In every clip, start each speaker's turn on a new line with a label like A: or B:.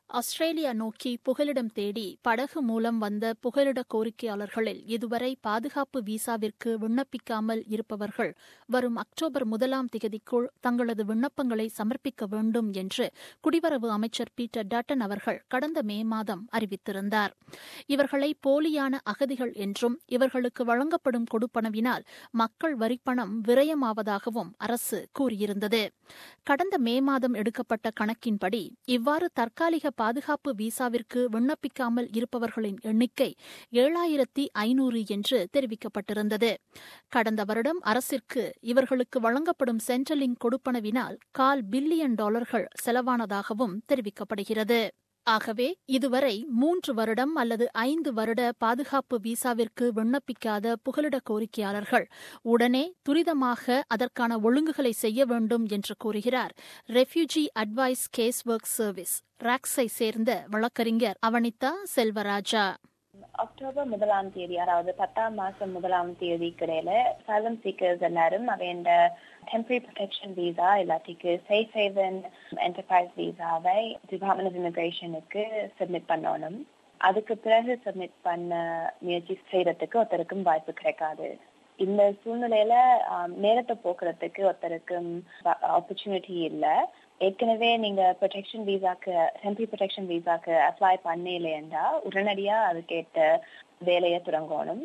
A: Australia நோக்கி புகலிடம் தேடி படகு மூலம் வந்த புகலிட கோரிக்கையாளர்களில் இதுவரை பாதுகாப்பு விசாவிற்கு விண்ணப்பிக்காமல் இருப்பவர்கள் வரும் அக்டோபர் முதலாம் திகதிக்குள் தங்களது விண்ணப்பங்களை சமர்ப்பிக்க வேண்டும் என்று குடிவரவு அமைச்சர் பீட்டர் டட்டன் அவர்கள் கடந்த மே மாதம் அறிவித்திருந்தார் இவர்களை போலியான அகதிகள் என்றும் இவர்களுக்கு வழங்கப்படும் கொடுப்பனவினால் மக்கள் வரிப்பணம் விரயமாவதாகவும் அரசு கூறியிருந்தது கடந்த மே மாதம் எடுக்கப்பட்ட கணக்கின்படி இவ்வாறு தற்காலிக பாதுகாப்பு விசாவிற்கு விண்ணப்பிக்காமல் இருப்பவர்களின் எண்ணிக்கை ஏழாயிரத்தி ஐநூறு என்று தெரிவிக்கப்பட்டிருந்தது கடந்த வருடம் அரசிற்கு இவர்களுக்கு வழங்கப்படும் சென்ட்ரலிங் கொடுப்பனவினால் கால் பில்லியன் டாலர்கள் செலவானதாகவும் தெரிவிக்கப்படுகிறது ஆகவே இதுவரை மூன்று வருடம் அல்லது ஐந்து வருட பாதுகாப்பு விசாவிற்கு விண்ணப்பிக்காத புகலிட கோரிக்கையாளர்கள் உடனே துரிதமாக அதற்கான ஒழுங்குகளை செய்ய வேண்டும் என்று கூறுகிறார் refugee advice case work service ராக்ஸை சேர்ந்த வழக்கறிஞர் அவனிதா செல்வராஜா
B: அக்டோபர் முதலாம் தேதி அதாவது பத்தாம் மாசம் முதலாம் தேதி கிடையில சைலம் சீக்கர்ஸ் எல்லாரும் அவையண்ட டெம்பரரி ப்ரொடெக்ஷன் விசா இல்லாட்டிக்கு சேஃப் ஹேவன் என்டர்பிரைஸ் விசாவை டிபார்ட்மெண்ட் ஆஃப் இமிகிரேஷனுக்கு சப்மிட் பண்ணணும் அதுக்கு பிறகு சப்மிட் பண்ண முயற்சி செய்யறதுக்கு ஒருத்தருக்கும் வாய்ப்பு கிடைக்காது இந்த சூழ்நிலையில நேரத்தை போக்குறதுக்கு ஒருத்தருக்கும் ஆப்பர்ச்சுனிட்டி இல்லை ஏற்கனவே நீங்க ப்ரொடெக்ஷன் விசாக்கு டெம்பரரி ப்ரொடெக்ஷன் விசாக்கு அப்ளை பண்ணலையேண்டா உடனடியா அதுக்கேற்ற வேலையை தொடங்கணும்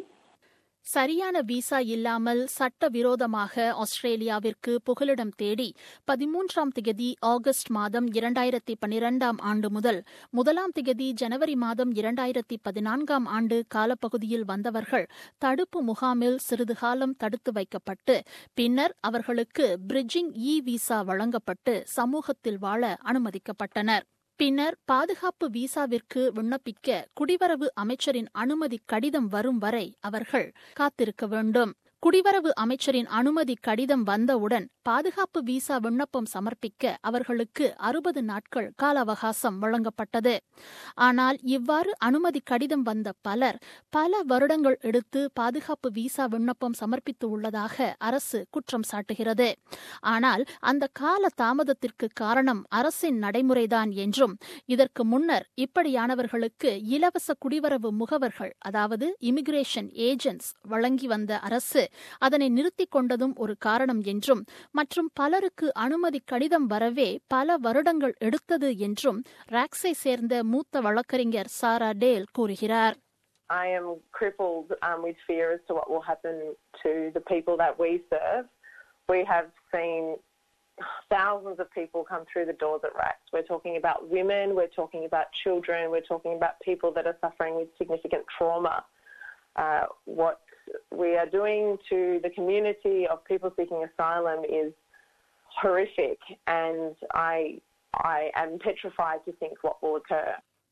A: சரியான விசா இல்லாமல் சட்டவிரோதமாக ஆஸ்திரேலியாவிற்கு புகலிடம் தேடி பதிமூன்றாம் திகதி ஆகஸ்ட் மாதம் இரண்டாயிரத்தி பனிரெண்டாம் ஆண்டு முதல் முதலாம் திகதி ஜனவரி மாதம் இரண்டாயிரத்தி பதினான்காம் ஆண்டு காலப்பகுதியில் வந்தவர்கள் தடுப்பு முகாமில் சிறிது காலம் தடுத்து வைக்கப்பட்டு பின்னர் அவர்களுக்கு பிரிட்ஜிங் இ விசா வழங்கப்பட்டு சமூகத்தில் வாழ அனுமதிக்கப்பட்டனர் பின்னர் பாதுகாப்பு விசாவிற்கு விண்ணப்பிக்க குடிவரவு அமைச்சரின் அனுமதி கடிதம் வரும் வரை அவர்கள் காத்திருக்க வேண்டும் குடிவரவு அமைச்சரின் அனுமதி கடிதம் வந்தவுடன் பாதுகாப்பு விசா விண்ணப்பம் சமர்ப்பிக்க அவர்களுக்கு அறுபது நாட்கள் கால அவகாசம் வழங்கப்பட்டது ஆனால் இவ்வாறு அனுமதி கடிதம் வந்த பலர் பல வருடங்கள் எடுத்து பாதுகாப்பு விசா விண்ணப்பம் சமர்ப்பித்து உள்ளதாக அரசு குற்றம் சாட்டுகிறது ஆனால் அந்த கால தாமதத்திற்கு காரணம் அரசின் நடைமுறைதான் என்றும் இதற்கு முன்னர் இப்படியானவர்களுக்கு இலவச குடிவரவு முகவர்கள் அதாவது இமிகிரேஷன் ஏஜென்ட்ஸ் வழங்கி வந்த அரசு அதனை நிறுத்திக் கொண்டதும் ஒரு காரணம் என்றும் மற்றும் பலருக்கு அனுமதி கடிதம் வரவே பல வருடங்கள் எடுத்தது என்றும் ராக்ஸை சேர்ந்த மூத்த வழக்கறிஞர் சாரா டேல் கூறுகிறார்
C: I am crippled um, with fear as to what will happen to the people that we serve. We have seen thousands of people come through the doors at RACS. We're talking about women, we're talking about children, we're talking about people that are suffering with significant trauma. Uh, what we are doing to the community of people seeking asylum is horrific, and I, I am petrified to think what will occur.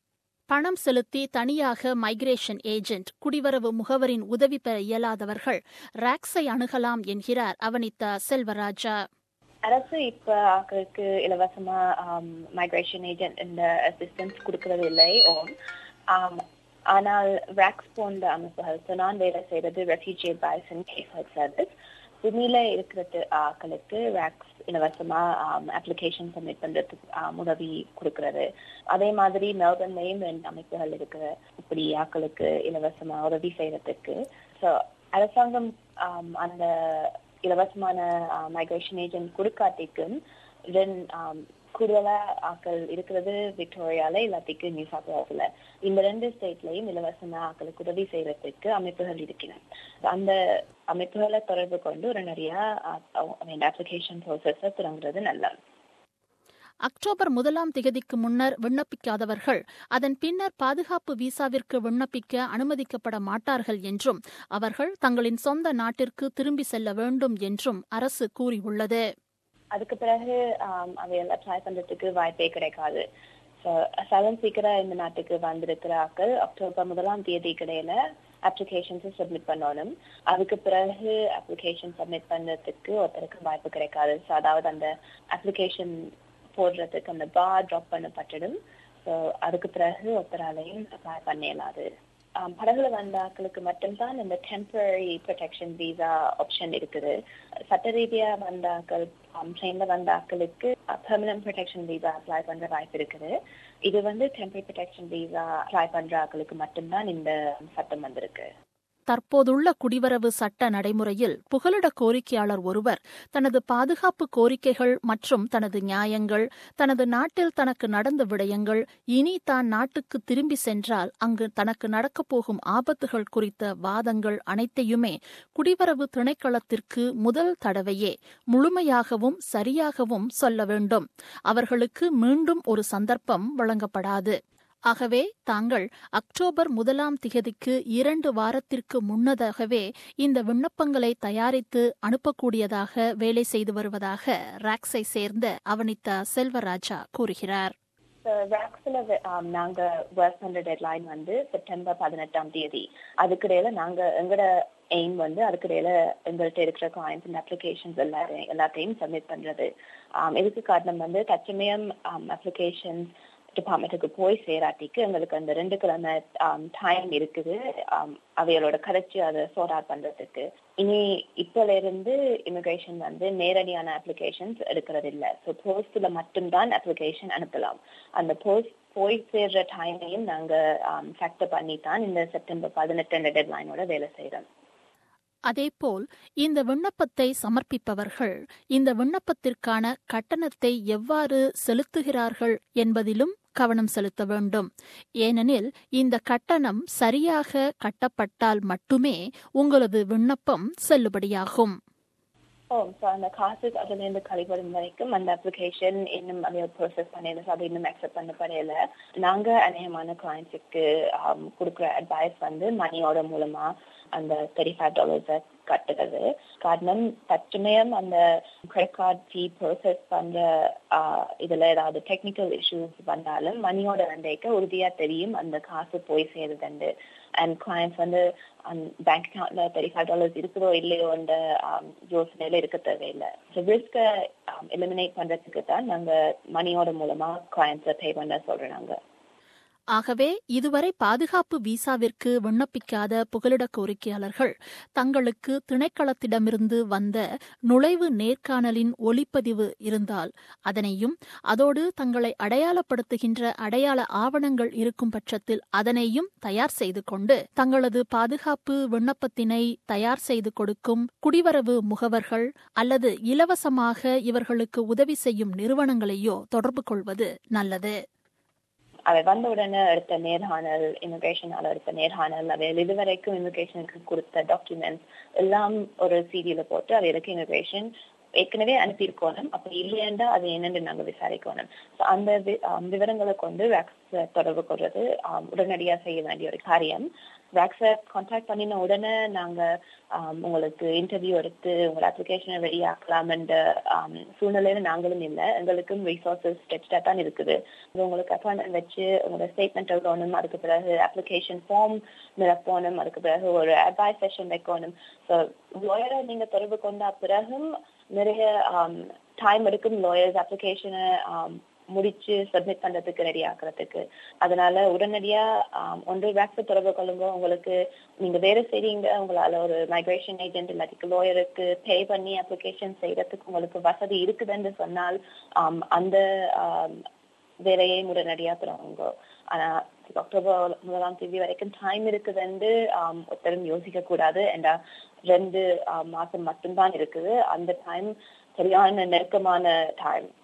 A: பணம் செலுத்தி தனியாக migration agent குடிவரவு முகவரின் உதவி பெற இயலாதவர்கள் ராக்ஸை அணுகலாம் என்கிறார் அவனிதா செல்வராஜா
B: அரசு இப்ப ஆக்களுக்கு இலவசமா மைக்ரேஷன் ஏஜென்ட் இந்த அசிஸ்டன்ஸ் கொடுக்கறது இல்லை ஆனால் வேக்ஸ் போன்ற அமைப்புகள் நான் வேலை செய்யறது refugee advice and case service புனில இருக்கிறது ஆக்களுக்கு வேக்ஸ் இலவசமா அப்ளிகேஷன் சப்மிட் பண்றதுக்கு உதவி கொடுக்கறது அதே மாதிரி மெல்பர்ன்லயும் ரெண்டு அமைப்புகள் இருக்கிற இப்படி ஆக்களுக்கு இலவசமா உதவி செய்யறதுக்கு ஸோ அரசாங்கம் அந்த இலவசமான மைக்ரேஷன் ஏஜென்ட் கொடுக்காட்டிக்கும் கூடுதலா ஆக்கள் இருக்கிறது விக்டோரியால இல்லாட்டிக்கு நியூ சவுத் வேல்ஸ்ல இந்த ரெண்டு ஸ்டேட்லயும் இலவசமா ஆக்களுக்கு உதவி செய்யறதுக்கு அமைப்புகள் இருக்கிறது அந்த அமைப்புகளை தொடர்பு கொண்டு உடனடியா அப்ளிகேஷன் ப்ராசஸ தொடங்குறது நல்லது
A: அக்டோபர் முதலாம் திகதிக்கு முன்னர் விண்ணப்பிக்காதவர்கள் அதன் பின்னர் பாதுகாப்பு விசாவிற்கு விண்ணப்பிக்க அனுமதிக்கப்பட மாட்டார்கள் என்றும் அவர்கள் தங்களின் சொந்த நாட்டிற்கு திரும்பி செல்ல வேண்டும் என்றும் அரசு கூறியுள்ளது
B: அதுக்கு பிறகு அவைகள் அப்ளை பண்றதுக்கு வாய்ப்பே கிடைக்காது செவன் சீக்கிரம் இந்த நாட்டுக்கு வந்திருக்கிற ஆக்கள் அக்டோபர் முதலாம் தேதி கிடையில அப்ளிகேஷன்ஸ் சப்மிட் பண்ணணும் அதுக்கு பிறகு அப்ளிகேஷன் சப்மிட் பண்றதுக்கு ஒருத்தருக்கு வாய்ப்பு கிடைக்காது ஸோ அதாவது அந்த அப்ளிகேஷன் போடுறதுக்கு அந்த பார் ட்ராப் பண்ணப்பட்டுடும் ஸோ அதுக்கு பிறகு ஒருத்தராலையும் அப்ளை பண்ண இயலாது படகுல வந்த ஆட்களுக்கு மட்டும்தான் இந்த டெம்பரரி ப்ரொடெக்ஷன் விசா ஆப்ஷன் இருக்குது சட்ட ரீதியா வந்த ஆட்கள் ட்ரெயின்ல வந்த ஆட்களுக்கு பெர்மனன்ட் ப்ரொடெக்ஷன் விசா அப்ளை பண்ற வாய்ப்பு இருக்குது இது வந்து டெம்பரரி ப்ரொடெக்ஷன் விசா அப்ளை பண்ற ஆட்களுக்கு மட்டும்தான் இந்த சட்டம் வந்திருக்கு
A: தற்போதுள்ள குடிவரவு சட்ட நடைமுறையில் புகலிட கோரிக்கையாளர் ஒருவர் தனது பாதுகாப்பு கோரிக்கைகள் மற்றும் தனது நியாயங்கள் தனது நாட்டில் தனக்கு நடந்த விடயங்கள் இனி தான் நாட்டுக்கு திரும்பி சென்றால் அங்கு தனக்கு நடக்கப் போகும் ஆபத்துகள் குறித்த வாதங்கள் அனைத்தையுமே குடிவரவு திணைக்களத்திற்கு முதல் தடவையே முழுமையாகவும் சரியாகவும் சொல்ல வேண்டும் அவர்களுக்கு மீண்டும் ஒரு சந்தர்ப்பம் வழங்கப்படாது ஆகவே தாங்கள் அக்டோபர் முதலாம் திகதிக்கு இரண்டு வாரத்திற்கு முன்னதாகவே இந்த விண்ணப்பங்களை தயாரித்து அனுப்பக்கூடியதாக வேலை செய்து வருவதாக ராக்ஸை சேர்ந்த அவனிதா செல்வராஜா கூறுகிறார்
B: வேக்ஸ்ல நாங்க ஒர்க் பண்ற டெட்லைன் வந்து செப்டம்பர் பதினெட்டாம் தேதி அதுக்கிடையில நாங்க எங்களோட எய்ம் வந்து அதுக்கிடையில எங்கள்கிட்ட இருக்கிற கிளைண்ட்ஸ் அப்ளிகேஷன்ஸ் எல்லாரையும் எல்லாத்தையும் சப்மிட் பண்றது இதுக்கு காரணம் வந்து தற்சமயம் அப்ளிகேஷன்ஸ் டிபார்ட்மெண்ட்டுக்கு போய் சேராட்டிக்கு எங்களுக்கு அந்த ரெண்டு கிழமை டைம் இருக்குது அவைகளோட கரைச்சி அதை சோர்ட் அவுட் பண்றதுக்கு இனி இப்பல இருந்து இமிகிரேஷன் வந்து நேரடியான அப்ளிகேஷன்ஸ் எடுக்கிறது இல்லை ஸோ போஸ்ட்ல மட்டும்தான் அப்ளிகேஷன் அனுப்பலாம் அந்த போஸ்ட் போய் சேர்ற டைமையும் நாங்க ஃபேக்டர் பண்ணி தான் இந்த செப்டம்பர் பதினெட்டு டெட்லைனோட வேலை செய்யறோம்
A: அதேபோல் இந்த விண்ணப்பத்தை சமர்ப்பிப்பவர்கள் இந்த விண்ணப்பத்திற்கான கட்டணத்தை எவ்வாறு செலுத்துகிறார்கள் என்பதிலும் கவனம் செலுத்த வேண்டும் ஏனெனில் இந்த கட்டணம் சரியாக கட்டப்பட்டால் மட்டுமே உங்களது விண்ணப்பம் செல்லுபடியாகும்
B: ஓ ஸோ அந்த காசு அதுலேருந்து கழிவரும் வரைக்கும் அந்த அப்ளிகேஷன் இன்னும் அதை ப்ரோசஸ் பண்ணல அது இன்னும் அக்செப்ட் பண்ணப்படையில நாங்க அநேகமான கிளைண்ட்ஸுக்கு கொடுக்குற அட்வைஸ் வந்து மணியோட மூலமா அந்த தேர்ட்டி ஃபைவ் டாலர்ஸை கட்டுறது காரணம் தற்சமயம் அந்த கிரெடிட் கார்டு ஃபீ ப்ரோசஸ் பண்ற இதுல ஏதாவது டெக்னிக்கல் இஷ்யூஸ் வந்தாலும் மணியோட வந்தேக்க உறுதியா தெரியும் அந்த காசு போய் சேருதுண்டு அண்ட் கிளைண்ட்ஸ் வந்து பேங்க் அக்கௌண்ட்ல தேர்ட்டி ஃபைவ் டாலர்ஸ் இருக்குதோ இல்லையோன்ற யோசனையில இருக்க தேவையில்லை ஸோ ரிஸ்கை எலிமினேட் பண்றதுக்கு தான் நாங்க மணியோட மூலமா கிளைண்ட்ஸை பே பண்ண சொல்றோம் நாங்க
A: ஆகவே இதுவரை பாதுகாப்பு விசாவிற்கு விண்ணப்பிக்காத புகலிட கோரிக்கையாளர்கள் தங்களுக்கு திணைக்களத்திடமிருந்து வந்த நுழைவு நேர்காணலின் ஒளிப்பதிவு இருந்தால் அதனையும் அதோடு தங்களை அடையாளப்படுத்துகின்ற அடையாள ஆவணங்கள் இருக்கும் பட்சத்தில் அதனையும் தயார் செய்து கொண்டு தங்களது பாதுகாப்பு விண்ணப்பத்தினை தயார் செய்து கொடுக்கும் குடிவரவு முகவர்கள் அல்லது இலவசமாக இவர்களுக்கு உதவி செய்யும் நிறுவனங்களையோ தொடர்பு கொள்வது நல்லது
B: அவை வந்த உடனே எடுத்த நேர்காணல் இமிகிரேஷனால எடுத்த நேர்காணல் அவைகள் இதுவரைக்கும் இமிகிரேஷனுக்கு கொடுத்த டாக்குமெண்ட்ஸ் எல்லாம் ஒரு சீடியில போட்டு அவைகளுக்கு இமிகிரேஷன் ஏற்கனவே அனுப்பியிருக்கணும் அப்ப இல்லையண்டா அது என்னன்னு நாங்க விசாரிக்கணும் அந்த விவரங்களை கொண்டு வேக்ஸ் தொடர்பு கொள்றது உடனடியா செய்ய வேண்டிய ஒரு காரியம் வேக்ஸை கான்டாக்ட் பண்ணின உடனே நாங்க உங்களுக்கு இன்டர்வியூ எடுத்து உங்களோட அப்ளிகேஷனை ரெடி ஆக்கலாம்ன்ற சூழ்நிலையில நாங்களும் இல்லை எங்களுக்கும் ரிசோர்சஸ் ஸ்ட்ரெச்சா தான் இருக்குது உங்களுக்கு அப்பாயின்மெண்ட் வச்சு உங்களோட ஸ்டேட்மெண்ட் எழுதணும் அதுக்கு பிறகு அப்ளிகேஷன் ஃபார்ம் நிரப்பணும் அதுக்கு பிறகு ஒரு அட்வைஸ் செஷன் வைக்கணும் ஸோ லாயரை நீங்க தொடர்பு கொண்டா பிறகும் நிறைய டைம் எடுக்கும் லாயர்ஸ் அப்ளிகேஷனை முடிச்சு சப்மிட் பண்றதுக்கு ரெடி ஆக்குறதுக்கு அதனால உடனடியா ஒன்று வேக்ஸ் தொடர்பு கொள்ளுங்க உங்களுக்கு நீங்க வேற செய்றீங்க உங்களால ஒரு மைக்ரேஷன் ஏஜென்ட் இல்லாட்டிக்கு லாயருக்கு பே பண்ணி அப்ளிகேஷன் செய்யறதுக்கு உங்களுக்கு வசதி இருக்குதுன்னு சொன்னால் அந்த வேலையை உடனடியா தொடங்குங்க ஆனா அக்டோபர் முதலாம் தேதி வரைக்கும் டைம் இருக்குதுன்னு ஒருத்தரும் யோசிக்க கூடாது ஏண்டா ரெண்டு மாசம் மட்டும்தான் இருக்குது அந்த டைம் சரியான நெருக்கமான டைம்